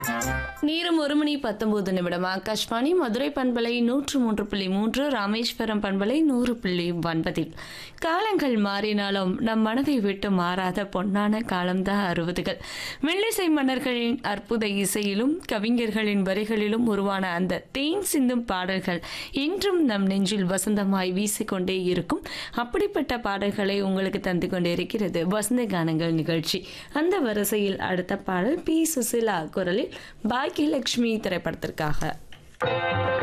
நேரம் ஒரு மணி பத்தொன்பது நிமிடம் ஆகாஷ்வாணி மதுரை பண்பலை நூற்று மூன்று புள்ளி மூன்று ராமேஸ்வரம் பண்பலை நூறு புள்ளி ஒன்பதில் காலங்கள் மாறினாலும் நம் மனதை விட்டு மாறாத பொன்னான காலம்தான் அறுபதுகள் மெல்லிசை மன்னர்களின் அற்புத இசையிலும் கவிஞர்களின் வரிகளிலும் உருவான அந்த தேன் சிந்தும் பாடல்கள் இன்றும் நம் நெஞ்சில் வசந்தமாய் வீசிக்கொண்டே இருக்கும் அப்படிப்பட்ட பாடல்களை உங்களுக்கு தந்து கொண்டே இருக்கிறது வசந்த கானங்கள் நிகழ்ச்சி அந்த வரிசையில் அடுத்த பாடல் பி சுசிலா குரலில் பாக்கியலட்சுமி திரைப்படத்திற்காக